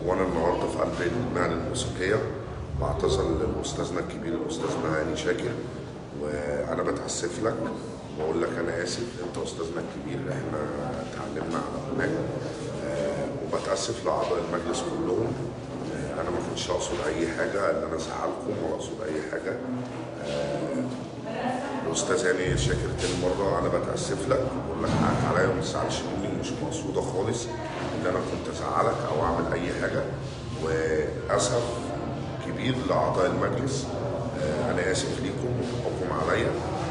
وانا النهارده في قلب المهنه الموسيقيه بعتذر لاستاذنا الكبير الاستاذ هاني شاكر وانا بتاسف لك بقول لك انا اسف انت استاذنا الكبير احنا اتعلمنا على هناك آه، وبتاسف لاعضاء المجلس كلهم آه، انا ما كنتش اقصد اي حاجه ان انا ازعلكم ولا اقصد اي حاجه آه، الاستاذ هاني شاكر تاني مره انا بتاسف لك بقول لك حقك عليا وما تزعلش مني مش مقصوده خالص ان انا كنت ازعلك او اعمل اي حاجه واسف كبير لاعضاء المجلس آه، انا اسف ليكم وحقكم عليا